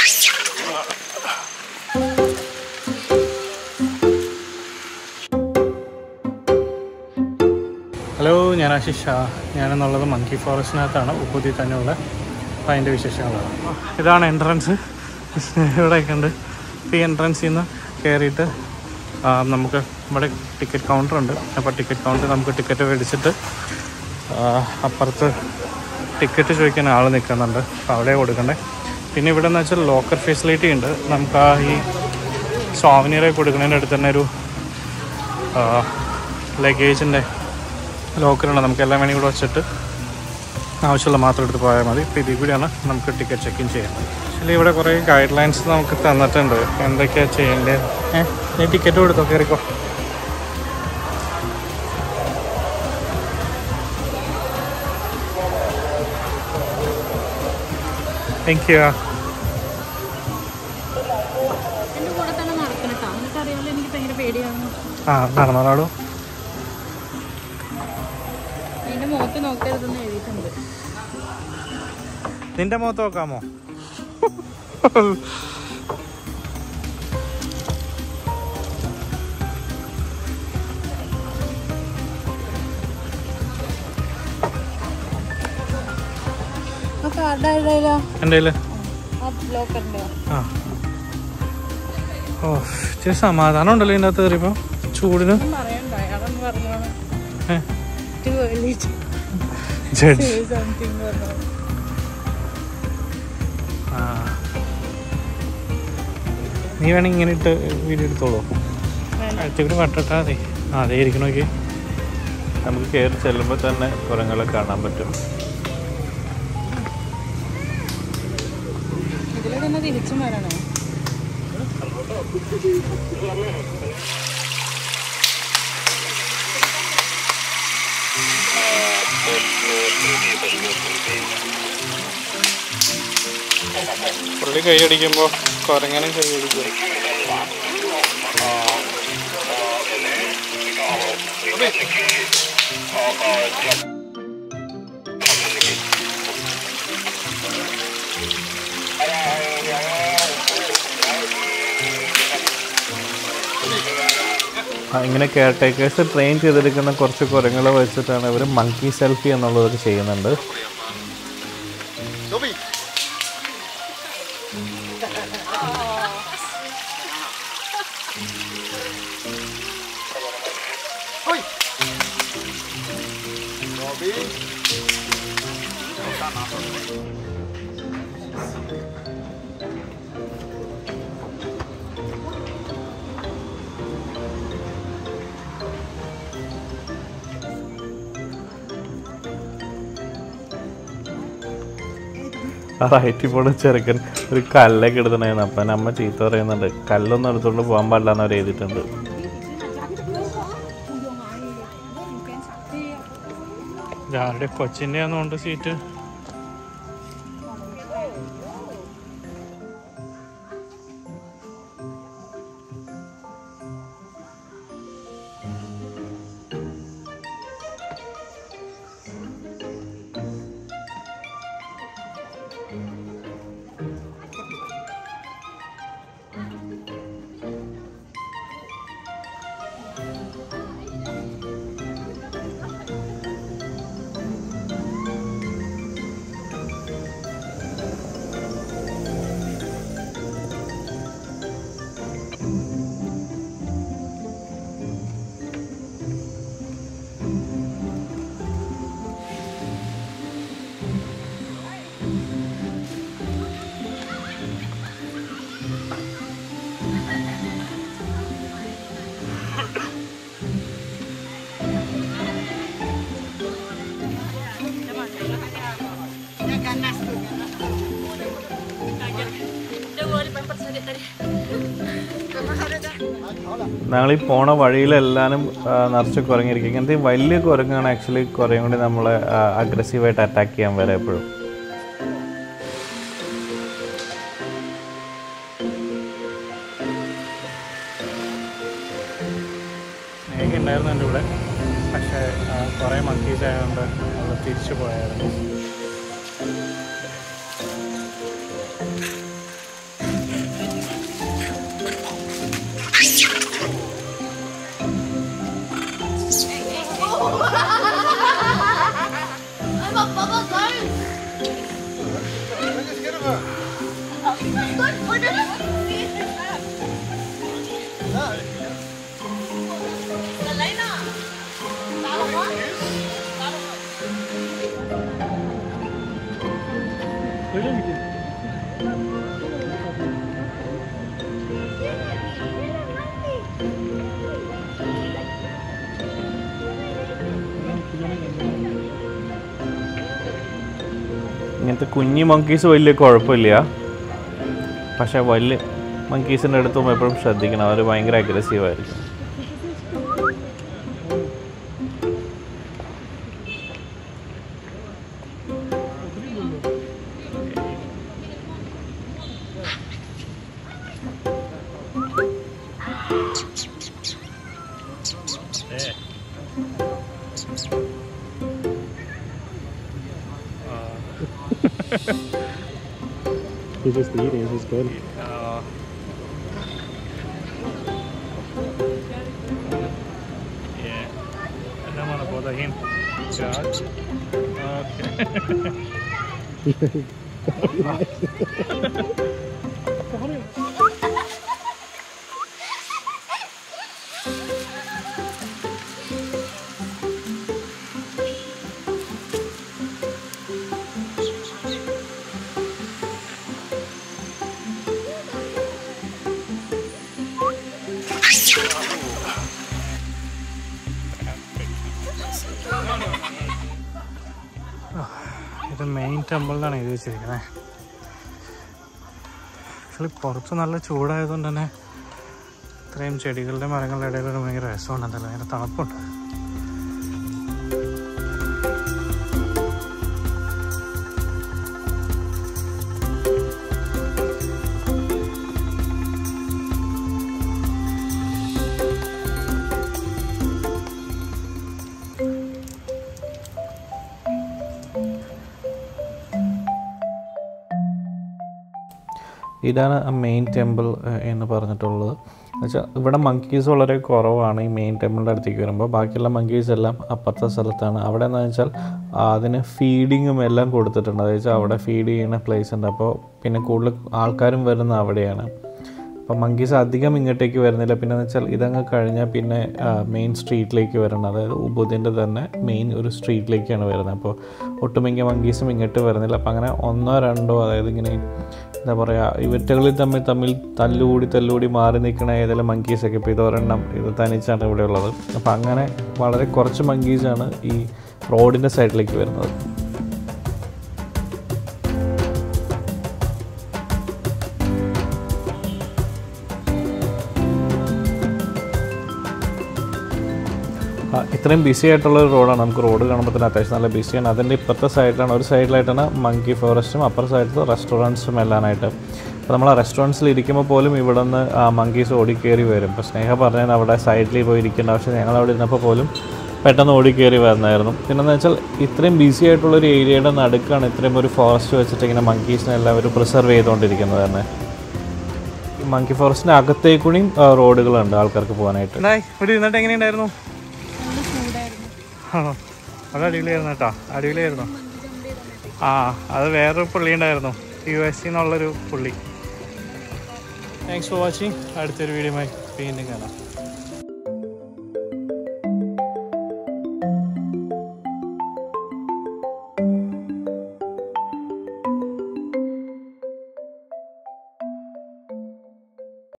Hello ഞാൻ ആശിഷ് ഷാ ഞാനെന്നുള്ളത് monkey ഫോറസ്റ്റിനകത്താണ് ഉപ്പുതി തന്നെയുള്ള അപ്പം അതിൻ്റെ വിശേഷങ്ങളാണ് ഇതാണ് എൻട്രൻസ് ഇവിടെയൊക്കെ ഉണ്ട് ഈ എൻട്രൻസിൽ നിന്ന് കയറിയിട്ട് ആ, നമുക്ക് ഇവിടെ ടിക്കറ്റ് കൗണ്ടർ ഉണ്ട് അപ്പോൾ ടിക്കറ്റ് കൗണ്ടർ നമുക്ക് ടിക്കറ്റ് മേടിച്ചിട്ട് ആ, അപ്പുറത്ത് ടിക്കറ്റ് ചോദിക്കാൻ ആൾ നിൽക്കുന്നുണ്ട് അപ്പോൾ അവിടെ കൊടുക്കണ്ടേ പിന്നെ ഇവിടെ എന്ന് വെച്ചാൽ ലോക്കർ ഫെസിലിറ്റി ഉണ്ട് നമുക്ക് ആ ഈ സ്വാമിനിയറെ കൊടുക്കുന്നതിൻ്റെ അടുത്ത് തന്നെ ഒരു ലഗേജിൻ്റെ ലോക്കറുണ്ട് നമുക്ക് എല്ലാം വേണമെങ്കിൽ ഇവിടെ വെച്ചിട്ട് ആവശ്യമുള്ള മാത്രം എടുത്ത് പോയാൽ മതി ഇപ്പോൾ ഇതിൽ കൂടിയാണ് നമുക്ക് ടിക്കറ്റ് ചെക്ക് ഇൻ ചെയ്യുന്നത് ആക്ച്വലി ഇവിടെ കുറേ ഗൈഡ് ലൈൻസ് നമുക്ക് തന്നിട്ടുണ്ട് എന്തൊക്കെയാണ് ചെയ്യേണ്ടത് ഏഹ് നീ ടിക്കറ്റ് കൊടുത്തോ കയറിക്കോ താങ്ക് യു എന്റെ കൂടെ തന്നെ നടക്കണട്ടോ നിനക്കറിയാമല്ലോ എനിക്ക് ഭയങ്കര പേടിയാണ് ആ നടന്നോളൂ എന്റെ മുഖത്ത് നോക്കരുതെന്ന് എഴുതിയിട്ടുണ്ട് നിന്റെ മുഖത്ത് നോക്കാമോ ആ കാർഡ് ആയതായാലോ എൻ്റെ കയ്യിൽ ആ ബ്ലോക്കറിന്റെ ആ ഓ ഇച്ചിരി സമാധാനം ഉണ്ടല്ലോ ഇതിൻ്റെ അകത്ത് കയറിയപ്പോൾ ചൂടിന് പറയണ്ട അയാളെന്ന് പറഞ്ഞോളാം ഏ, Too early to judge say something പറഞ്ഞു. ആ നീ വേണമെങ്കിൽ ഇങ്ങനെ ഇട്ട് വീഡിയോ എടുത്തോളൂ വേണ്ട. അടുത്തേക്കൂടി വട്ടിട്ടാ മതി ആ അതേ ഇരിക്കണോക്കി നമുക്ക് കയറി ചെല്ലുമ്പോൾ തന്നെ കുരങ്ങളെ കാണാൻ പറ്റും ഇതില് തന്നെ തിരിച്ചും വരണോ പുള്ളി കൈയടിക്കുമ്പോൾ കുരങ്ങനും കൈയടിക്കും ആ, ഇങ്ങനെ കെയർ ടേക്കേഴ്സ് ട്രെയിൻ ചെയ്തെടുക്കുന്ന കുറച്ച് കുരങ്ങളെ വെച്ചിട്ടാണ് ഇവർ മങ്കി സെൽഫി എന്നുള്ളതൊക്കെ ചെയ്യുന്നുണ്ട് ആ റൈറ്റിൽ പോണ ചെറുക്കൻ ഒരു കല്ലൊക്കെ എടുത്തിട്ടുണ്ടായിരുന്നു അപ്പം അമ്മ ചീത്ത പറയുന്നുണ്ട് കല്ലൊന്നും എടുത്തുകൊണ്ട് പോകാൻ പാടില്ല എന്ന് അവർ എഴുതിയിട്ടുണ്ട് ഇതാരുടെ കൊച്ചിൻ്റെ ആണെന്നുണ്ട് സീറ്റ് ഞങ്ങൾ ഈ പോണ വഴിയിലെല്ലാനും ആ, നിറച്ച് കുരങ്ങിയിരിക്കും ഇങ്ങനത്തെ ഈ വലിയ കുരങ്ങാണ് ആക്ച്വലി കുറേ കൂടി നമ്മളെ അഗ്രസീവായിട്ട് അറ്റാക്ക് ചെയ്യാൻ വരെ എപ്പോഴും സ്നേഹം ഉണ്ടായിരുന്നു എൻ്റെ കൂടെ പക്ഷേ ആ, കുറേ മങ്കീസ് ആയതുകൊണ്ട് നമ്മൾ തിരിച്ചു പോയായിരുന്നു ഇങ്ങനത്തെ കുഞ്ഞി മങ്കീസ് വലിയ കുഴപ്പമില്ല പക്ഷെ വലിയ മങ്കീസിൻ്റെ അടുത്ത് പോകുമ്പോൾ എപ്പോഴും ശ്രദ്ധിക്കണം അവർ ഭയങ്കര അഗ്രസീവ് ആയിരിക്കും He's just eating, he's good. yeah. I don't want to bother him. George. Okay. ഇത് മെയിൻ ടെമ്പിളിലാണ് എഴുതി വെച്ചിരിക്കുന്നത് ആക്ച്വലി പുറത്ത് നല്ല ചൂടായതുകൊണ്ട് തന്നെ ഇത്രയും ചെടികളുടെ മരങ്ങളുടെ ഇടയിൽ ഒരു ഭയങ്കര രസമുണ്ട് എന്തായാലും ഭയങ്കര തണുപ്പുണ്ട് ഇതാണ് മെയിൻ ടെമ്പിൾ എന്ന് പറഞ്ഞിട്ടുള്ളത് എന്നുവെച്ചാൽ ഇവിടെ മങ്കീസ് വളരെ കുറവാണ് ഈ മെയിൻ ടെമ്പിളിൻ്റെ അടുത്തേക്ക് വരുമ്പോൾ ബാക്കിയുള്ള മങ്കീസ് എല്ലാം അപ്പുറത്തെ സ്ഥലത്താണ് അവിടെ എന്ന് വെച്ചാൽ അതിന് ഫീഡിങ്ങും എല്ലാം കൊടുത്തിട്ടുണ്ട് അതായത് വെച്ചാൽ അവിടെ ഫീഡ് ചെയ്യുന്ന പ്ലേസ് ഉണ്ട് അപ്പോൾ പിന്നെ കൂടുതൽ ആൾക്കാരും വരുന്ന അവിടെയാണ് അപ്പോൾ മങ്കീസ് അധികം ഇങ്ങോട്ടേക്ക് വരുന്നില്ല പിന്നെ എന്ന് വെച്ചാൽ ഇതങ്ങ് കഴിഞ്ഞാൽ പിന്നെ മെയിൻ സ്ട്രീറ്റിലേക്ക് വരണം അതായത് ഉബുദിൻ്റെ തന്നെ മെയിൻ ഒരു സ്ട്രീറ്റിലേക്കാണ് വരുന്നത് അപ്പോൾ ഒട്ടുമിക്ക മങ്കീസും ഇങ്ങോട്ട് വരുന്നില്ല അപ്പോൾ അങ്ങനെ ഒന്നോ രണ്ടോ അതായത് ഇങ്ങനെ എന്താ പറയുക ഇവറ്റകളിൽ തമ്മിൽ തമ്മിൽ തല്ലുകൂടി തല്ലുകൂടി മാറി നിൽക്കുന്ന ഏതെങ്കിലും മങ്കീസൊക്കെ ഇപ്പോൾ ഇതൊരെണ്ണം ഇത് തനിച്ചാണ് ഇവിടെ ഉള്ളത് അപ്പോൾ അങ്ങനെ വളരെ കുറച്ച് മങ്കീസാണ് ഈ റോഡിൻ്റെ സൈഡിലേക്ക് വരുന്നത് ആ, ഇത്രയും ബിസി ആയിട്ടുള്ള ഒരു റോഡാണ് നമുക്ക് റോഡ് കാണുമ്പോൾ തന്നെ അത്യാവശ്യം നല്ല ബിസിയാണ് അതിൻ്റെ ഇപ്പുറത്തെ സൈഡിലാണ് ഒരു സൈഡിലായിട്ടാണ് മങ്കി ഫോറസ്റ്റും അപ്പുറ സൈഡിൽ റെസ്റ്റോറൻറ്റ്സും എല്ലാമായിട്ട് അപ്പോൾ നമ്മൾ ആ റെസ്റ്റോറൻറ്റ്സിൽ ഇരിക്കുമ്പോൾ പോലും ഇവിടെ നിന്ന് മങ്കീസ് ഓടിക്കയറി വരും ഇപ്പോൾ സ്നേഹ പറഞ്ഞാൽ അവിടെ സൈഡിൽ പോയി ഇരിക്കേണ്ട ആവശ്യം ഞങ്ങൾ അവിടെ ഇരുന്നപ്പോൾ പോലും പെട്ടെന്ന് ഓടിക്കയറി വരുന്നതായിരുന്നു പിന്നെന്ന് വെച്ചാൽ ഇത്രയും ബിസി ആയിട്ടുള്ള ഒരു ഏരിയയുടെ നടുക്കാണ് ഇത്രയും ഒരു ഫോറസ്റ്റ് വെച്ചിട്ട് ഇങ്ങനെ മങ്കീസിനെ എല്ലാവരും പ്രിസർവ് ചെയ്തുകൊണ്ടിരിക്കുന്നത് തന്നെ ഈ മങ്കി ഫോറസ്റ്റിൻ്റെ അകത്തേക്കൂടിയും ആ, റോഡുകളുണ്ട് ആൾക്കാർക്ക് പോകാനായിട്ട് എന്തായി ഇവിടെ ഇരുന്നിട്ട് എങ്ങനെയുണ്ടായിരുന്നു നല്ല ചൂടായിരുന്നു ആണോ അത് അടിപൊളിയായിരുന്നു കേട്ടോ അടിപൊളിയായിരുന്നു ആ അത് വേറൊരു പുള്ളി ഉണ്ടായിരുന്നു യു എസ് സി എന്നുള്ളൊരു പുള്ളി താങ്ക്സ് ഫോർ വാച്ചിങ് അടുത്തൊരു വീഡിയോ വീണ്ടും കാണാം